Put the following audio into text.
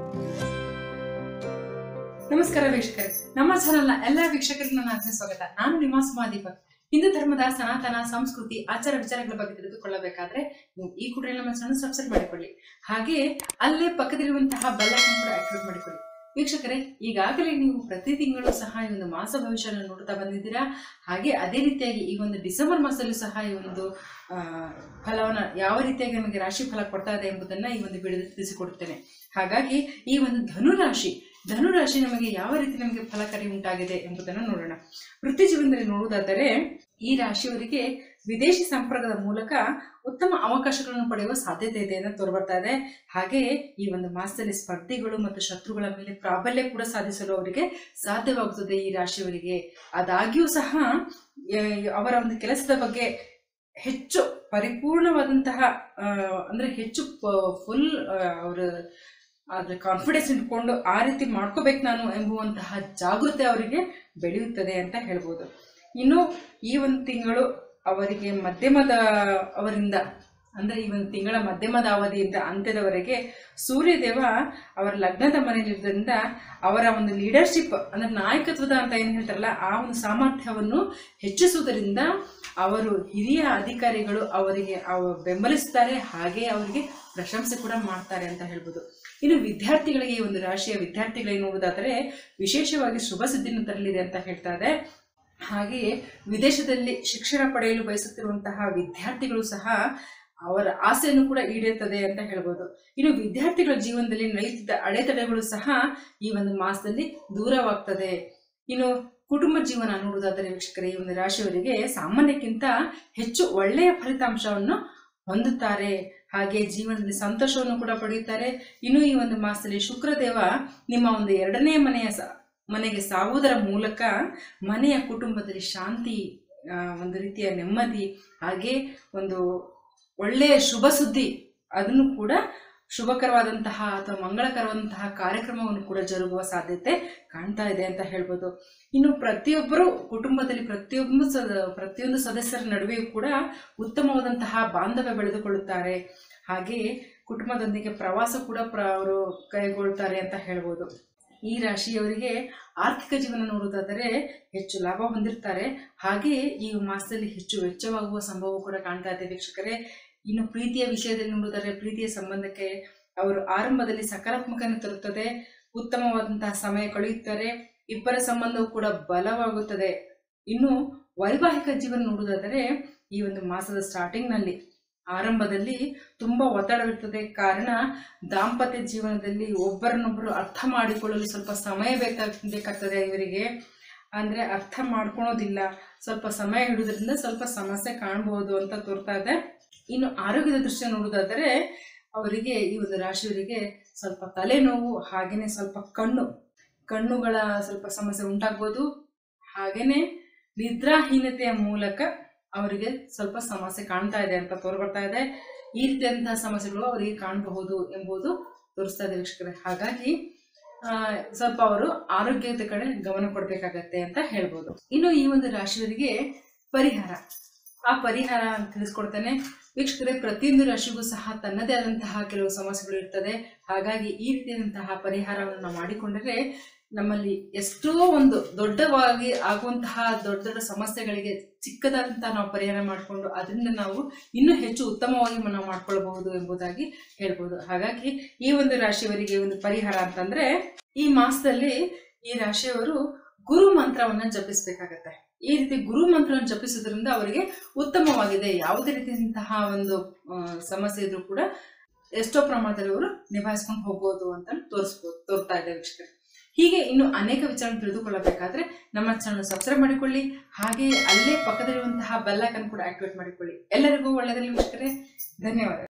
ನಮಸ್ಕಾರ ವೀಕ್ಷಕರೇ ನಮ್ಮ ಚಾನೆಲ್ನ ಎಲ್ಲ ವೀಕ್ಷಕರಿಗೆ ನನ್ನ ಆತ್ಮ ಸ್ವಾಗತ ನಾನು ನಿಮ್ಮ ಸುಮಾ ದೀಪಕ್ ಹಿಂದೂ ಧರ್ಮದ ಸನಾತನ ಸಂಸ್ಕೃತಿ ಆಚಾರ ವಿಚಾರಗಳ ಬಗ್ಗೆ ತಿಳಿದುಕೊಳ್ಳಬೇಕಾದ್ರೆ ನೀವು ಈ ಕೂಡಲೇ ನಮ್ಮ ಚಾನಲ್ ಸಬ್ಸ್ಕ್ರೈಬ್ ಮಾಡಿಕೊಳ್ಳಿ ಹಾಗೆ ಅಲ್ಲೇ ಪಕ್ಕದಲ್ಲಿರುವಂತಹ ಬೆಲ್ ಐಕಾನ್ ಕೂಡ ಆಕ್ಟಿವೇಟ್ ಮಾಡಿಕೊಳ್ಳಿ ವೀಕ್ಷಕರೇ ಈಗಾಗಲೇ ನೀವು ಪ್ರತಿ ತಿಂಗಳು ಸಹ ಈ ಒಂದು ಮಾಸ ಭವಿಷ್ಯನ ನೋಡ್ತಾ ಬಂದಿದ್ದೀರಾ ಹಾಗೆ ಅದೇ ರೀತಿಯಾಗಿ ಈ ಒಂದು ಡಿಸೆಂಬರ್ ಮಾಸದಲ್ಲೂ ಸಹ ಈ ಒಂದು ಆ, ಫಲವನ್ನ ಯಾವ ರೀತಿಯಾಗಿ ನಮಗೆ ರಾಶಿ ಫಲ ಕೊಡ್ತಾ ಇದೆ ಎಂಬುದನ್ನ ಈ ಒಂದು ವಿಡಿಯೋದಲ್ಲಿ ತಿಳಿಸಿಕೊಡುತ್ತೇನೆ ಹಾಗಾಗಿ ಈ ಒಂದು ಧನುರಾಶಿ ಧನುರಾಶಿ ನಮಗೆ ಯಾವ ರೀತಿ ನಮಗೆ ಫಲಕಾರಿ ಉಂಟಾಗಿದೆ ಎಂಬುದನ್ನು ನೋಡೋಣ ವೃತ್ತಿ ಜೀವನದಲ್ಲಿ ನೋಡುವುದಾದರೆ ಈ ರಾಶಿಯವರಿಗೆ ವಿದೇಶಿ ಸಂಪರ್ಕದ ಮೂಲಕ ಉತ್ತಮ ಅವಕಾಶಗಳನ್ನು ಪಡೆಯುವ ಸಾಧ್ಯತೆ ಇದೆ ಅಂತ ತೋರ್ಬರ್ತಾ ಇದೆ ಹಾಗೆಯೇ ಈ ಒಂದು ಮಾಸದಲ್ಲಿ ಸ್ಪರ್ಧಿಗಳು ಮತ್ತು ಶತ್ರುಗಳ ಮೇಲೆ ಪ್ರಾಬಲ್ಯ ಕೂಡ ಸಾಧಿಸಲು ಅವರಿಗೆ ಸಾಧ್ಯವಾಗುತ್ತದೆ ಈ ರಾಶಿಯವರಿಗೆ ಆದಾಗ್ಯೂ ಸಹ ಆ, ಅವರ ಒಂದು ಕೆಲಸದ ಬಗ್ಗೆ ಹೆಚ್ಚು ಪರಿಪೂರ್ಣವಾದಂತಹ ಆ, ಅಂದ್ರೆ ಹೆಚ್ಚು ಫುಲ್ ಅವರ ಅದ್ರ ಕಾನ್ಫಿಡೆನ್ಸ್ ಇಟ್ಕೊಂಡು ಆ ರೀತಿ ಮಾಡ್ಕೋಬೇಕು ನಾನು ಎಂಬುವಂತಹ ಜಾಗೃತಿ ಅವರಿಗೆ ಬೆಳೆಯುತ್ತದೆ ಅಂತ ಹೇಳ್ಬೋದು ಇನ್ನು ಈ ಒಂದು ತಿಂಗಳು ಅವರಿಗೆ ಮಧ್ಯಮದ ಅವರಿಂದ ಅಂದ್ರೆ ಈ ಒಂದು ತಿಂಗಳ ಮಧ್ಯಮದ ಅವಧಿಯಿಂದ ಅಂತ್ಯದವರೆಗೆ ಸೂರ್ಯದೇವ ಅವರ ಲಗ್ನದ ಮನೆಯಲ್ಲಿರೋದ್ರಿಂದ ಅವರ ಒಂದು ಲೀಡರ್ಶಿಪ್ ಅಂದ್ರೆ ನಾಯಕತ್ವದ ಅಂತ ಏನು ಹೇಳ್ತಾರಲ್ಲ ಆ ಒಂದು ಸಾಮರ್ಥ್ಯವನ್ನು ಹೆಚ್ಚಿಸುವುದರಿಂದ ಅವರು ಹಿರಿಯ ಅಧಿಕಾರಿಗಳು ಅವರಿಗೆ ಅವ ಬೆಂಬಲಿಸುತ್ತಾರೆ ಹಾಗೆ ಅವರಿಗೆ ಪ್ರಶಂಸೆ ಕೂಡ ಮಾಡ್ತಾರೆ ಅಂತ ಹೇಳ್ಬೋದು ಇನ್ನು ವಿದ್ಯಾರ್ಥಿಗಳಿಗೆ ಈ ಒಂದು ರಾಶಿಯ ವಿದ್ಯಾರ್ಥಿಗಳಿಗೆ ನೋಡುವುದಾದರೆ ವಿಶೇಷವಾಗಿ ಶುಭ ಸುದ್ದಿಯನ್ನು ತರಲಿದೆ ಅಂತ ಹೇಳ್ತಾ ಇದೆ ಹಾಗೆಯೇ ವಿದೇಶದಲ್ಲಿ ಶಿಕ್ಷಣ ಪಡೆಯಲು ಬಯಸುತ್ತಿರುವಂತಹ ವಿದ್ಯಾರ್ಥಿಗಳು ಸಹ ಅವರ ಆಸೆಯನ್ನು ಕೂಡ ಈಡೇರ್ತದೆ ಅಂತ ಹೇಳ್ಬೋದು ಇನ್ನು ವಿದ್ಯಾರ್ಥಿಗಳ ಜೀವನದಲ್ಲಿ ನಡೆಯುತ್ತಿದ್ದ ಅಡೆತಡೆಗಳು ಸಹ ಈ ಒಂದು ಮಾಸದಲ್ಲಿ ದೂರವಾಗ್ತದೆ ಇನ್ನು ಕುಟುಂಬ ಜೀವನ ನೋಡುವುದಾದರೆ ವೀಕ್ಷಕರೇ ಈ ಒಂದು ರಾಶಿಯವರಿಗೆ ಸಾಮಾನ್ಯಕ್ಕಿಂತ ಹೆಚ್ಚು ಒಳ್ಳೆಯ ಫಲಿತಾಂಶವನ್ನು ಹೊಂದುತ್ತಾರೆ ಹಾಗೆ ಜೀವನದಲ್ಲಿ ಸಂತೋಷವನ್ನು ಕೂಡ ಪಡೆಯುತ್ತಾರೆ ಇನ್ನು ಈ ಒಂದು ಮಾಸದಲ್ಲಿ ಶುಕ್ರದೇವ ನಿಮ್ಮ ಒಂದು ಎರಡನೇ ಮನೆಯ ಸ ಮನೆಗೆ ಸಾವುವುದರ ಮೂಲಕ ಮನೆಯ ಕುಟುಂಬದಲ್ಲಿ ಶಾಂತಿ ಆ, ಒಂದು ರೀತಿಯ ನೆಮ್ಮದಿ ಹಾಗೆ ಒಂದು ಒಳ್ಳೆಯ ಶುಭ ಸುದ್ದಿ ಅದನ್ನು ಕೂಡ ಶುಭಕರವಾದಂತಹ ಅಥವಾ ಮಂಗಳಕರವಾದಂತಹ ಕಾರ್ಯಕ್ರಮವನ್ನು ಕೂಡ ಜರುಗುವ ಸಾಧ್ಯತೆ ಕಾಣ್ತಾ ಇದೆ ಅಂತ ಹೇಳ್ಬೋದು ಇನ್ನು ಪ್ರತಿಯೊಬ್ಬರು ಕುಟುಂಬದಲ್ಲಿ ಪ್ರತಿಯೊಬ್ಬ ಸ ಪ್ರತಿಯೊಂದು ಸದಸ್ಯರ ನಡುವೆಯೂ ಕೂಡ ಉತ್ತಮವಾದಂತಹ ಬಾಂಧವ್ಯ ಬೆಳೆದುಕೊಳ್ಳುತ್ತಾರೆ ಹಾಗೆಯೇ ಕುಟುಂಬದೊಂದಿಗೆ ಪ್ರವಾಸ ಕೂಡ ಪ್ರ ಅವರು ಕೈಗೊಳ್ತಾರೆ ಅಂತ ಹೇಳ್ಬೋದು ಈ ರಾಶಿಯವರಿಗೆ ಆರ್ಥಿಕ ಜೀವನ ನೋಡುವುದಾದರೆ ಹೆಚ್ಚು ಲಾಭ ಹೊಂದಿರ್ತಾರೆ ಹಾಗೆಯೇ ಈ ಮಾಸದಲ್ಲಿ ಹೆಚ್ಚು ವೆಚ್ಚವಾಗುವ ಸಂಭವ ಕೂಡ ಕಾಣ್ತಾ ಇದೆ ವೀಕ್ಷಕರೇ ಇನ್ನು ಪ್ರೀತಿಯ ವಿಷಯದಲ್ಲಿ ನೋಡುವುದಾದರೆ ಪ್ರೀತಿಯ ಸಂಬಂಧಕ್ಕೆ ಅವರು ಆರಂಭದಲ್ಲಿ ಸಕಾರಾತ್ಮಕನೆ ತರುತ್ತದೆ ಉತ್ತಮವಾದಂತಹ ಸಮಯ ಕಳೆಯುತ್ತಾರೆ ಇಬ್ಬರ ಸಂಬಂಧವು ಕೂಡ ಬಲವಾಗುತ್ತದೆ ಇನ್ನು ವೈವಾಹಿಕ ಜೀವನ ನೋಡುವುದಾದರೆ ಈ ಒಂದು ಮಾಸದ ಸ್ಟಾರ್ಟಿಂಗ್ನಲ್ಲಿ ಆರಂಭದಲ್ಲಿ ತುಂಬ ಒತ್ತಡವಿರ್ತದೆ ಕಾರಣ ದಾಂಪತ್ಯ ಜೀವನದಲ್ಲಿ ಒಬ್ಬರನ್ನೊಬ್ಬರು ಅರ್ಥ ಮಾಡಿಕೊಳ್ಳಲು ಸ್ವಲ್ಪ ಸಮಯ ಬೇಕಾಗ್ ಬೇಕಾಗ್ತದೆ ಇವರಿಗೆ ಅಂದರೆ ಅರ್ಥ ಮಾಡ್ಕೊಳೋದಿಲ್ಲ ಸ್ವಲ್ಪ ಸಮಯ ಹಿಡಿದ್ರಿಂದ ಸ್ವಲ್ಪ ಸಮಸ್ಯೆ ಕಾಣಬಹುದು ಅಂತ ತೋರ್ತಾ ಇದೆ ಇನ್ನು ಆರೋಗ್ಯದ ದೃಷ್ಟಿಯ ನೋಡುವುದಾದರೆ ಅವರಿಗೆ ಈ ಒಂದು ರಾಶಿಯವರಿಗೆ ಸ್ವಲ್ಪ ತಲೆನೋವು ಹಾಗೆಯೇ ಸ್ವಲ್ಪ ಕಣ್ಣು ಕಣ್ಣುಗಳ ಸ್ವಲ್ಪ ಸಮಸ್ಯೆ ಉಂಟಾಗ್ಬೋದು ಹಾಗೆಯೇ ನಿದ್ರಾಹೀನತೆಯ ಮೂಲಕ ಅವರಿಗೆ ಸ್ವಲ್ಪ ಸಮಸ್ಯೆ ಕಾಣ್ತಾ ಇದೆ ಅಂತ ತೋರ್ಬರ್ತಾ ಇದೆ ಈ ರೀತಿಯಂತಹ ಸಮಸ್ಯೆಗಳು ಅವರಿಗೆ ಕಾಣಬಹುದು ಎಂಬುದು ತೋರಿಸ್ತಾ ಇದೆ ವೀಕ್ಷಕರೇ ಹಾಗಾಗಿ ಆ, ಸ್ವಲ್ಪ ಅವರು ಆರೋಗ್ಯದ ಕಡೆ ಗಮನ ಕೊಡಬೇಕಾಗತ್ತೆ ಅಂತ ಹೇಳ್ಬೋದು ಇನ್ನು ಈ ಒಂದು ರಾಶಿಯವರಿಗೆ ಪರಿಹಾರ ಆ ಪರಿಹಾರ ಅಂತ ತಿಳಿಸ್ಕೊಡ್ತೇನೆ ವೀಕ್ಷಕರೇ ಪ್ರತಿಯೊಂದು ರಾಶಿಗೂ ಸಹ ತನ್ನದೇ ಆದಂತಹ ಕೆಲವು ಸಮಸ್ಯೆಗಳು ಇರ್ತದೆ ಹಾಗಾಗಿ ಈ ರೀತಿಯಾದಂತಹ ಪರಿಹಾರವನ್ನು ನಾವು ಮಾಡಿಕೊಂಡರೆ ನಮ್ಮಲ್ಲಿ ಎಷ್ಟೋ ಒಂದು ದೊಡ್ಡವಾಗಿ ಆಗುವಂತಹ ದೊಡ್ಡ ದೊಡ್ಡ ಸಮಸ್ಯೆಗಳಿಗೆ ಚಿಕ್ಕದಾದಂತಹ ನಾವು ಪರಿಹಾರ ಮಾಡಿಕೊಂಡು ಅದರಿಂದ ನಾವು ಇನ್ನೂ ಹೆಚ್ಚು ಉತ್ತಮವಾಗಿ ನಾವು ಮಾಡ್ಕೊಳ್ಬಹುದು ಎಂಬುದಾಗಿ ಹೇಳ್ಬೋದು ಹಾಗಾಗಿ ಈ ಒಂದು ರಾಶಿಯವರಿಗೆ ಒಂದು ಪರಿಹಾರ ಅಂತಂದ್ರೆ ಈ ಮಾಸದಲ್ಲಿ ಈ ರಾಶಿಯವರು ಗುರು ಮಂತ್ರವನ್ನ ಜಪಿಸಬೇಕಾಗತ್ತೆ ಈ ರೀತಿ ಗುರು ಮಂತ್ರವನ್ನು ಜಪಿಸೋದ್ರಿಂದ ಅವರಿಗೆ ಉತ್ತಮವಾಗಿದೆ ಯಾವುದೇ ರೀತಿಯಂತಹ ಒಂದು ಆ, ಸಮಸ್ಯೆ ಇದ್ರೂ ಕೂಡ ಎಷ್ಟೋ ಪ್ರಮಾಣದಲ್ಲಿ ಅವರು ನಿಭಾಯಿಸ್ಕೊಂಡು ಹೋಗ್ಬೋದು ಅಂತ ತೋರಿಸ್ಬೋದು ತೋರ್ತಾ ಇದೆ ವೀಕ್ಷಕರೇ ಹೀಗೆ ಇನ್ನು ಅನೇಕ ವಿಚಾರ ತಿಳಿದುಕೊಳ್ಳಬೇಕಾದ್ರೆ ನಮ್ಮ ಚಾನಲ್ ಸಬ್ಸ್ಕ್ರೈಬ್ ಮಾಡಿಕೊಳ್ಳಿ ಹಾಗೆ ಅಲ್ಲೇ ಪಕ್ಕದಲ್ಲಿರುವಂತಹ ಬೆಲ್ ಐಕನ್ ಕೂಡ ಆಕ್ಟಿವೇಟ್ ಮಾಡಿಕೊಳ್ಳಿ ಎಲ್ಲರಿಗೂ ಒಳ್ಳೆಯದಲ್ಲಿ ವೀಕ್ಷಕರೇ ಧನ್ಯವಾದ